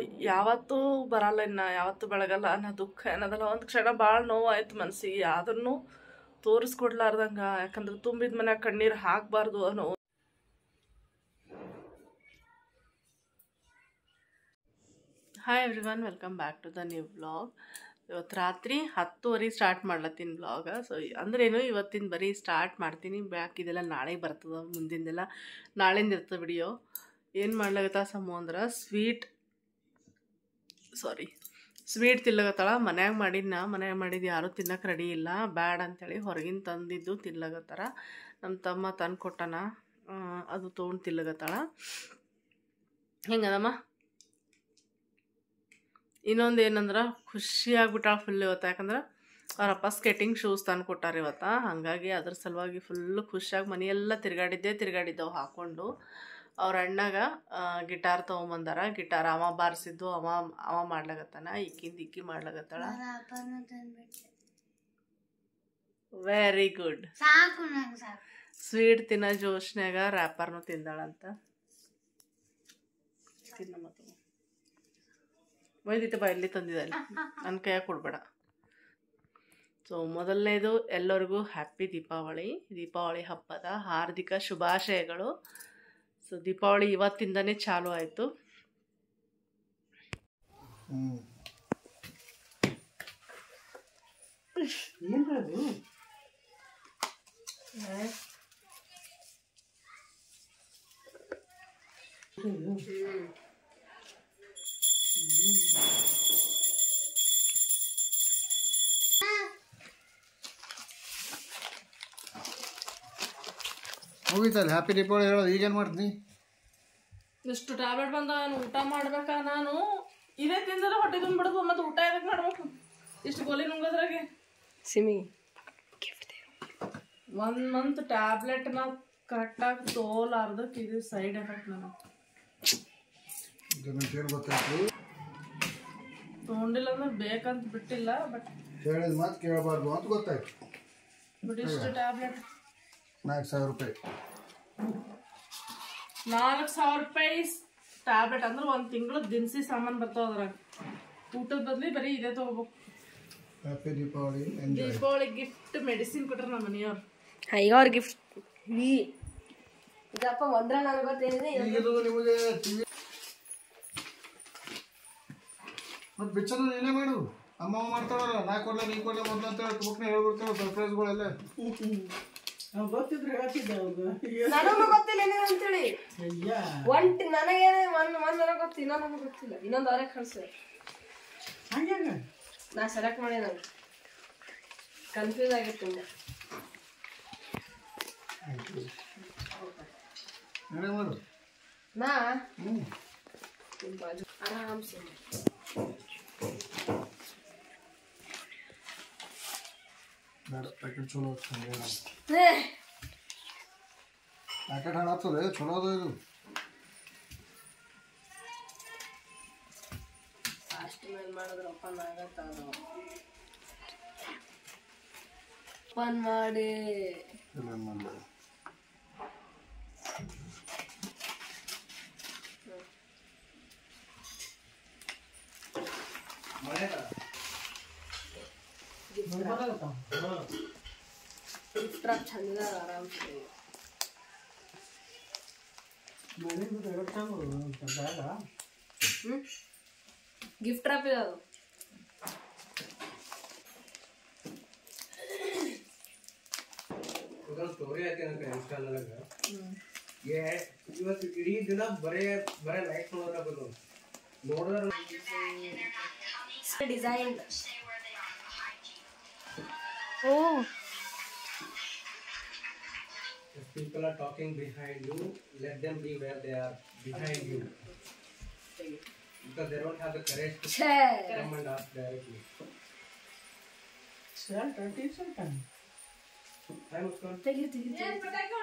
ಯಾವತ್ತೂ ಬರಲ್ಲ ಇನ್ನು ಯಾವತ್ತೂ ಬೆಳಗಲ್ಲ ಅನ್ನೋ ದುಃಖ ಏನದಲ್ಲ ಒಂದು ಕ್ಷಣ ಭಾಳ ನೋವಾಯ್ತು ಮನಸ್ಸಿಗೆ ಯಾವ್ದನ್ನು ತೋರಿಸ್ಕೊಡ್ಲಾರ್ದಂಗ ಯಾಕಂದ್ರೆ ತುಂಬಿದ ಮನ್ಯಾಗ ಕಣ್ಣೀರು ಹಾಕಬಾರ್ದು ಅನ್ನೋ hi everyone welcome back to the new blog ಇವತ್ತು ರಾತ್ರಿ ಹತ್ತುವರೆ ಸ್ಟಾರ್ಟ್ ಮಾಡ್ಲತ್ತೀನಿ ಬ್ಲಾಗ ಸೊ ಅಂದ್ರೇನು ಇವತ್ತಿನ ಬರೀ ಸ್ಟಾರ್ಟ್ ಮಾಡ್ತೀನಿ ಬ್ಯಾಕ್ ಇದೆಲ್ಲ ನಾಳೆ ಬರ್ತದೆ ಮುಂದಿಂದೆಲ್ಲ ನಾಳಿಂದ ಇರ್ತದೆ ವಿಡಿಯೋ ಏನು ಮಾಡ್ಲಾಗತ್ತ ಸಮ ಅಂದ್ರೆ ಸ್ವೀಟ್ ಸಾರಿ ಸ್ವೀಟ್ ತಿನ್ಲಗತ್ತಾಳ ಮನ್ಯಾಗ ಮಾಡಿದ್ನ ಮನ್ಯಾಗ ಮಾಡಿದ್ದು ಯಾರೂ ತಿನ್ನಕ್ಕೆ ರೆಡಿ ಇಲ್ಲ ಬ್ಯಾಡ್ ಅಂತೇಳಿ ಹೊರಗಿನ ತಂದಿದ್ದು ತಿನ್ಲಗತ್ತಾರ ನಮ್ಮ ತಮ್ಮ ತಂದು ಕೊಟ್ಟನ ಆ, ಅದು ತೊಗೊಂಡು ತಿನ್ಲಗತ್ತಾಳ ಹೆಂಗದಮ್ಮ ಇನ್ನೊಂದು ಏನಂದ್ರೆ ಖುಷಿ ಆಗ್ಬಿಟ್ಟಾಳ ಫುಲ್ ಇವತ್ತು ಯಾಕಂದ್ರೆ ಅವರಪ್ಪ ಸ್ಕೇಟಿಂಗ್ ಶೂಸ್ ತಂದು ಕೊಟ್ಟಾರ ಇವತ್ತು ಹಾಗಾಗಿ ಅದ್ರ ಸಲುವಾಗಿ ಫುಲ್ಲು ಖುಷಿಯಾಗಿ ಮನೆಯೆಲ್ಲ ತಿರುಗಾಡಿದ್ದೆ ತಿರುಗಾಡಿದ್ದವು ಹಾಕ್ಕೊಂಡು ಅವ್ರ ಅಣ್ಣಗ ಗಿಟಾರ್ ತೊಗೊಂಬಂದಾರ ಗಿಟಾರ್ ಅವ ಬಾರಿಸಿದ್ದು ಅವ ಅವ ಮಾಡ್ಲಾಗತ್ತಾನ ಇಕ್ಕಿಂದ ಇಕ್ಕಿ ಮಾಡ್ಲಾಗತ್ತಾಳ ವೆರಿ ಗುಡ್ ಸಾಕು ನಂಗೆ ಸಾಕು ಸ್ವೀಟ್ ತಿನ್ನೋ ಜೋಶ್ನ್ಯಾಗ ರ್ಯಾಪರ್ನು ತಿಂದಾಳಂತ ತಿನ್ನ ಮತ್ತು ಒಯ್ದಿಟ್ಟು ಬಾ ಎಲ್ಲಿ ತಂದಿದ್ದಾಳೆ ನನ್ನ ಕೈಯಾಗ ಕೊಡ್ಬೇಡ ಸೊ ಮೊದಲನೇದು ಎಲ್ಲರಿಗೂ ಹ್ಯಾಪಿ ದೀಪಾವಳಿ ದೀಪಾವಳಿ ಹಬ್ಬದ ಹಾರ್ದಿಕ ಶುಭಾಶಯಗಳು ಸೊ ದೀಪಾವಳಿ ಇವತ್ತಿಂದನೇ ಚಾಲು ಆಯಿತು ಮುಗೀತಲ್ಲ ಹ್ಯಾಪಿ ದೀಪಾವಳಿ ಹೇಳೋದು ಈಗೇನು ಮಾಡ್ತೀನಿ ಇಷ್ಟು ಟ್ಯಾಬ್ಲೆಟ್ ಬಂದಾಗ ಊಟ ಮಾಡ್ಬೇಕಾ ನಾನು ಇದೇ ತಿಂದ್ರೆ ಹೊಟ್ಟೆ ತುಂಬಿಡ್ದು ಮತ್ತೆ ಊಟ ಎದಕ್ಕೆ ಮಾಡ್ಬೇಕು ಇಷ್ಟು ಗೋಲಿ ನುಂಗೋದ್ರಾಗೆ ಸಿಮಿ ಒನ್ ಮಂತ್ ಟ್ಯಾಬ್ಲೆಟ್ ನಾವು ಕರೆಕ್ಟಾಗಿ ತೋಲಾರ್ದಕ್ಕೆ ಇದು ಸೈಡ್ ಎಫೆಕ್ಟ್ ನನಗೆ ಏನು ಗೊತ್ತಾಯ್ತು ತೊಗೊಂಡಿಲ್ಲ ಅಂದ್ರೆ ಬೇಕಂತ ಬಿಟ್ಟಿಲ್ಲ ಬಟ್ ಹೇಳಿದ ಮಾತು ಕೇಳಬಾರ್ದು ಅಂತ ಗೊತ್ತಾಯ್ತು ಬಟ್ ಇಷ್ಟು ಟ್ಯಾಬ್ಲೆಟ್ ನಾಲ್ಕು ಸಾವಿರ ರೂಪಾಯಿ ನಾಲ್ಕು ಸಾವಿರ ರೂಪಾಯಿ ಟ್ಯಾಬ್ಲೆಟ್ ಅಂದ್ರೆ ಒಂದು ತಿಂಗಳು ದಿನಸಿ ಸಾಮಾನು ಬರ್ತಾವ ಅದ್ರಾಗ ಊಟದ ಬದ್ಲಿ ಬರೀ ಇದೇ ತೊಗೋಬೇಕು happy Deepavali enjoy Deepavali gift medicine ಕೊಟ್ರ ನಮ್ಮ ಮನೆಯವ್ರು ಹಾ ಈಗ ಅವ್ರ ಗಿಫ್ಟ್ ಈ ಇದಪ್ಪ ಒಂದ್ರ ನನಗೆ ಗೊತ್ತೇನಿದೆ ಈಗಿದು ನಿಮಗೆ ಟಿವಿ ಮತ್ತೆ ಪಿಕ್ಚರ್ ನೀನೇ ಮಾಡು ಅಮ್ಮ ಮಾಡ್ತಾಳಲ್ಲ ನಾ ಕೊಡ್ಲ ನೀ ಕೊಡ್ಲ ಮೊದ್ಲು ಅಂತ ಹೇಳಿ ಬುಕ್ನ ಹೇಳ್ಬಿಡ್ತಾಳೆ ಸರ್ಪ್ರೈಸ್ಗಳೆಲ್ಲ ನನಗೂ ಗೊತ್ತಿಲ್ಲ ಏನೇನು ಅಂತೇಳಿ ಒಂಟ್ ನನಗೇನೆ ಒಂದ್ ಒಂದ್ ನನಗೆ ಗೊತ್ತು ಇನ್ನೊಂದು ನನಗೆ ಗೊತ್ತಿಲ್ಲ ಇನ್ನೊಂದು ಅವ್ರಿಗೆ ಕಳ್ಸ ನಾ ಸೆಲೆಕ್ಟ್ ಮಾಡಿ ನಾನು ಕನ್ಫ್ಯೂಸ್ ಆಗಿತ್ತು ತುಂಬಾ ನೀನೇ ಮಾಡು ನಾ ಹ್ಞೂ ಬಾಜು ಆರಾಮ್ಸೆ ಬೇಡ ಪ್ಯಾಕೆಟ್ ಚಲೋ ಏ, ಪ್ಯಾಕೆಟ್ ಹಾಳಾಗ್ತದೆ ಚಲೋ ಅದ ಇದು ಅಷ್ಟು ಮೇಲೆ ಮಾಡಿದ್ರೆ ಓಪನ್ ಆಗತ್ತ ಓಪನ್ ಮಾಡಿ ಇಲ್ಲ ಏನ್ ಮಾಡ್ಬೇಡ ಟ್ರಕ್ ಚಂದ ಆರಾಮ್ಸೆ ಹ್ಮ್ ಗಿಫ್ಟ್ ಟ್ರಾಪ್ ಇದೆ ಅದು ಇದೊಂದು ಸ್ಟೋರಿ ಹಾಕಿ ನನಗೆ ಇನ್ಸ್ಟಾದಾಗ ಏ ಇವತ್ತು ಇಡೀ ದಿನ ಬರೇ ಬರೇ ಲೈಕ್ ನೋಡಿದ್ರೆ ಬಂದು ನೋಡಿದ್ರೆ design if people are talking behind you let them be where they are behind you because they don't have the courage to ಛೇ come and ask directly Hi, Muskan. ತೆಗಿ ತೆಗಿ ತೆಗಿ.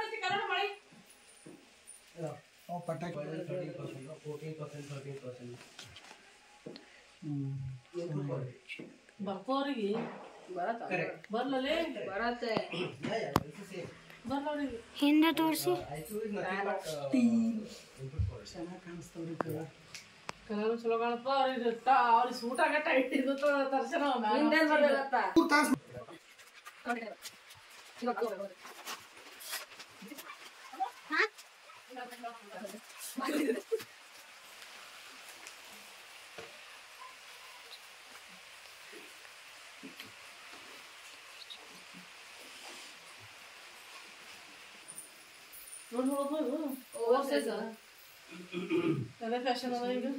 ಓ ಪಟಾಕಿ 13%, 14%, 13%. ಬರ್ತಾವ್ರಿಗೆ ಬರತ್ತ Correct. ಬರ್ಲೇ ಬರತ್ತೆ Yeah, yeah, it's the same. ಬರ್ಲವ್ರಿಗೆ ಹಿಂದೆ ತೋರಿಸಿ IQ is nothing but uh, input for it. Colour ಚಲೋ ಕಾಣಪ್ಪ ಅವ್ರಿಗೆ ಅವ್ರಿಗೆ ಸೂಟ್ ಆಗಟ್ಟ ಇಟ್ಟಿದ್ದು ತರ್ಸನ ನಿಂದೇನ್ ಬರ್ಬೇಕತ್ತ ಮೂರ್ ತಾಸ್ ನೋಡಿ ನೋಡ್ಬೋದು ಓವರ್ ಸೈಜ್ ಅದೇ ಫ್ಯಾಷನ್ ಅದ ಈಗ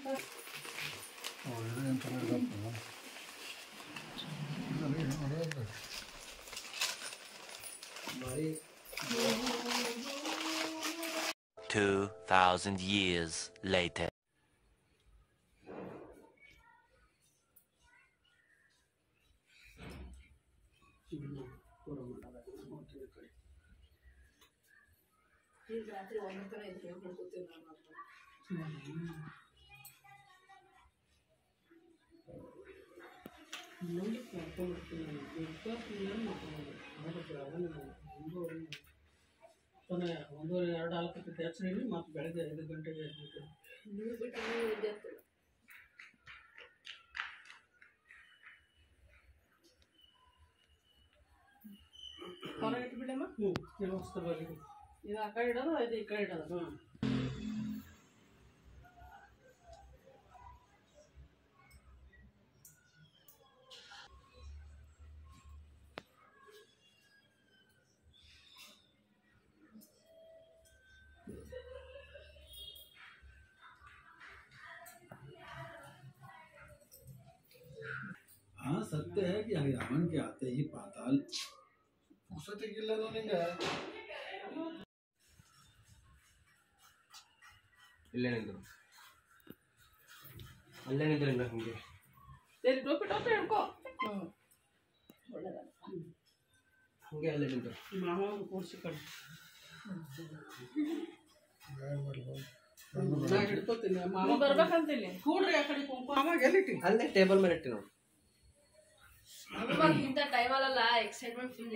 Two thousand years later. ಒಂದೂವರೆ ಎರಡು ಹಾಲಕ್ಕೆ ಹೆಚ್ಚು ಮತ್ತು ಬೆಳಗ್ಗೆ ಐದು ಗಂಟೆಗೆ ಎದ್ಬಿಟ್ಟು ಹೊರಗೆ ಇಟ್ಬಿಡಮ್ಮ ಹ್ಞೂ ಕೆಲವೊಂದು ಇದು ಆ ಕಡೆ ಇಡೋದು ಇದು ಈ ಕಡೆ ಇಡೋದು ಹಾಂ हाँ सत्य है कि हरियाणा के आते ही पाताल ಪುಸ್ತಕಿಲ್ಲ ನಿಂಗೆ ಇಲ್ಲೇ ನಿಂತು ಅಲ್ಲೇ ನಿಂದ್ರಿಂದ ಹಂಗೆ ಎಲ್ಲಿ ಟೋಪಿ ಟೋಪಿ ಹಿಡ್ಕೊ ಹ್ಞೂ ಹಂಗೆ ಅಲ್ಲೇ ನಿಂತು ಮಾವ ಕೂಡಿಸಿ ಕಡೆ ನಾ ಹಿಡ್ಕೋತೀನಿ ಮಾವ ನೀವು ಬರ್ಬೇಕಂತೀನಿ ಕೂಡ್ರಿ ಆ ಕಡೆ ಕುಂಕುಮ ಮಾವ ಎಲ್ಲಿಟ್ಟಿ ಅಲ್ಲೇ ಟೇಬಲ್ ಮೇಲೆ ಇಟ್ಟಿ ನೋಡಿ ಇವಾಗ ಇಂಥ ಟೈಮಲ್ಲ ಎಕ್ಸೈಟ್ಮೆಂಟ್ ಫುಲ್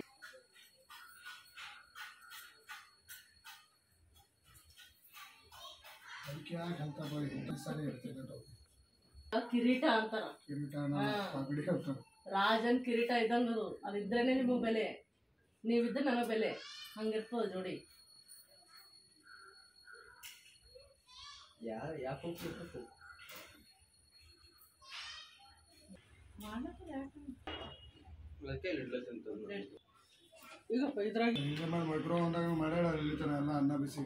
ಅದಕ್ಕೆ ಯಾಕೆ ಅಂತ ಬರೀ ಎಂಟು ಸಾರಿ ಹೇಳ್ತೇನೆ ನಾವು ಕಿರೀಟ ಅಂತಾರ ಕಿರೀಟ ಪಗಡಿ ಹೇಳ್ತಾರೆ ರಾಜನ್ ಕಿರೀಟ ಇದ್ದಂಗ ಅದು ಅದಿದ್ರೇನೆ ನಿಮಗೆ ಬೆಲೆ ನೀವಿದ್ರೆ ನನಗೆ ಬೆಲೆ ಹಂಗಿರ್ತದ ಜೋಡಿ ಯಾರು ಯಾಕೆ ಹೋಗ್ತಿರ್ಬೇಕು ಅದಕ್ಕೆ ಇಲ್ಲಿ ಇಡ್ಲತ್ತಂತ ಈಗಪ್ಪ ಇದ್ರಾಗ ಈಗ ಮಾಡಿ ಮೈಕ್ರೋ ಒಂದಾಗ ಮಾಡ್ಯಾಳ ಇಲ್ಲಿ ತನ ಎಲ್ಲ ಅನ್ನ ಬಿಸಿ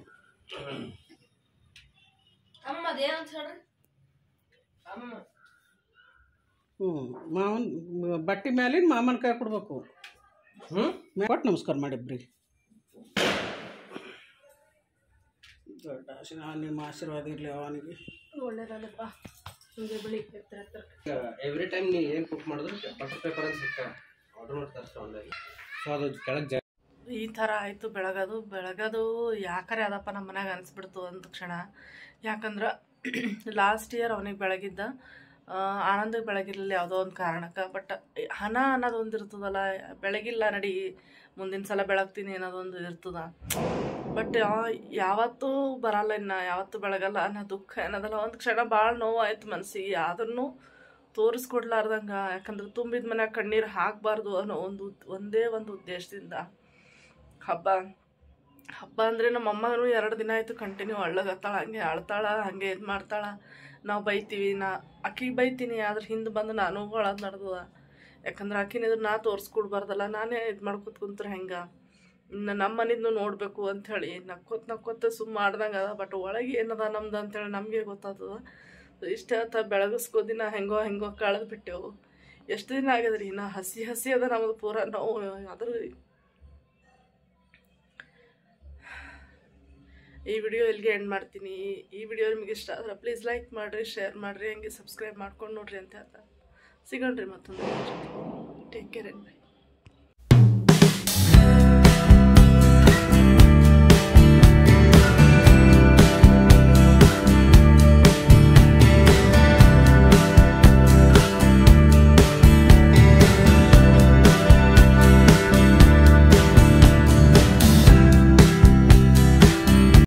ಅಮ್ಮ ಅದೇನಂತ ಹೇಳ್ರಿ ಅಮ್ಮ ಹ್ಞೂ ಮಾವನ್ ಬಟ್ಟೆ ಮ್ಯಾಲಿನ ಮಾಮನ ಕೈ ಕೊಡ್ಬೇಕು ಹ್ಞೂ ಕೊಟ್ಟು ನಮಸ್ಕಾರ ಮಾಡಿಬ್ರಿ ದೊಡ್ಡ ಆಶೀರ್ವಾದ ನಿಮ್ಮ ಆಶೀರ್ವಾದ ಇರಲಿ ಅವನಿಗೆ ಒಳ್ಳೇದಲ್ಲಪ್ಪ ಹಿಂಗೆ ಬಿಳಿ ಎತ್ತರ ಎತ್ತರ ಎವ್ರಿ ಟೈಮ್ ನೀ ಏನು ಕುಕ್ ಮಾಡಿದ್ರು ಬಟರ್ ಪೇಪರ್ ಅಂತ ಸಿಗ್ತಾವೆ ಆರ್ಡರ್ ಮಾಡಿ ತರಿಸ್ತಾ ಆನ್ಲೈನ್ ಸೊ ಅದು ಕೆಳಗೆ ಜಾ ಈ ಥರ ಆಯಿತು ಬೆಳಗದು ಬೆಳಗದು ಯಾಕರೆ ಅದಪ್ಪ ನಮ್ಮ ಮನ್ಯಾಗ ಅನಿಸ್ಬಿಡ್ತು ಅಂದ ಕ್ಷಣ ಯಾಕಂದ್ರೆ ಲಾಸ್ಟ್ ಇಯರ್ ಅವನಿಗೆ ಬೆಳಗಿದ್ದ ಆ, ಆನಂದಕ್ಕೆ ಬೆಳಗಿರಲಿಲ್ಲ ಯಾವುದೋ ಒಂದು ಕಾರಣಕ್ಕೆ ಬಟ್ ಹಣ ಅನ್ನೋದು ಒಂದು ಇರ್ತದಲ್ಲ ಬೆಳಗಿಲ್ಲ ನಡಿ ಮುಂದಿನ ಸಲ ಬೆಳಗ್ತೀನಿ ಅನ್ನೋದೊಂದು ಇರ್ತದ ಬಟ್ ಯಾವತ್ತೂ ಬರಲ್ಲ ಇನ್ನು ಯಾವತ್ತೂ ಬೆಳಗಲ್ಲ ಅನ್ನೋ ದುಃಖ ಅನ್ನೋದಲ್ಲ ಒಂದು ಕ್ಷಣ ಭಾಳ ನೋವಾಯ್ತು ಮನಸ್ಸಿಗೆ ಅದನ್ನು ತೋರಿಸ್ಕೊಡ್ಲಾರ್ದಂಗೆ ಯಾಕಂದ್ರೆ ತುಂಬಿದ ಮನ್ಯಾಗ ಕಣ್ಣೀರು ಹಾಕಬಾರ್ದು ಅನ್ನೋ ಒಂದು ಉದ್- ಒಂದೇ ಒಂದು ಉದ್ದೇಶದಿಂದ ಹಬ್ಬ ಹಬ್ಬ ಅಂದರೆ ನಮ್ಮ ಅಮ್ಮನೂ ಎರಡು ದಿನ ಆಯಿತು ಕಂಟಿನ್ಯೂ ಅಳ್ಳಗತ್ತಾಳ ಹಂಗೆ ಅಳ್ತಾಳ ಹಂಗೆ ಇದು ಮಾಡ್ತಾಳ ನಾವು ಬೈತೀವಿ ನಾ ಆಕಿಗೆ ಬೈತೀನಿ ಆದ್ರೆ ಹಿಂದೆ ಬಂದು ನಾನು ಅಳೋದು ನಡೆದದ ಯಾಕಂದ್ರೆ ಆಕಿನ ಇದ್ರ ನಾ ತೋರಿಸ್ಕೊಡ್ಬಾರ್ದಲ್ಲ ನಾನೇ ಇದು ಮಾಡ್ಕೊತ ಕುಂತ್ರೆ ಹೆಂಗೆ ಇನ್ನು ನಮ್ಮ ಮನಿದ್ನು ನೋಡಬೇಕು ಅಂಥೇಳಿ ನಕ್ಕೋತ್ ನಕ್ಕೋತ ಸುಮ್ಮ ಮಾಡ್ದಂಗೆ ಅದ ಬಟ್ ಒಳಗೆ ಏನದ ನಮ್ದು ಅಂತೇಳಿ ನಮಗೆ ಗೊತ್ತಾಗ್ತದ ಇಷ್ಟ ಆತ ಬೆಳಗಿಸ್ಕೋ ದಿನ ಹೆಂಗೋ ಹೆಂಗೋ ಕಳೆದು ಬಿಟ್ಟೆವು ಎಷ್ಟು ದಿನ ಆಗ್ಯದ ರೀ ನಾ ಹಸಿ ಹಸಿ ಅದ ನಮ್ಮದು ಪೂರ ನೋವು ಅದ್ರ ಈ ವಿಡಿಯೋ ಇಲ್ಲಿಗೆ ಎಂಡ್ ಮಾಡ್ತೀನಿ ಈ ವಿಡಿಯೋ ನಿಮಗೆ ಇಷ್ಟ ಆದ್ರೆ ಪ್ಲೀಸ್ ಲೈಕ್ ಮಾಡಿರಿ ಶೇರ್ ಮಾಡಿರಿ ಹಂಗೆ ಸಬ್ಸ್ಕ್ರೈಬ್ ಮಾಡ್ಕೊಂಡು ನೋಡ್ರಿ ಅಂತ ಹೇಳ್ತಾ ಸಿಗೋಣ್ರಿ ಮತ್ತೊಂದು ಟೇಕ್ ಕೇರ್ ಬೈ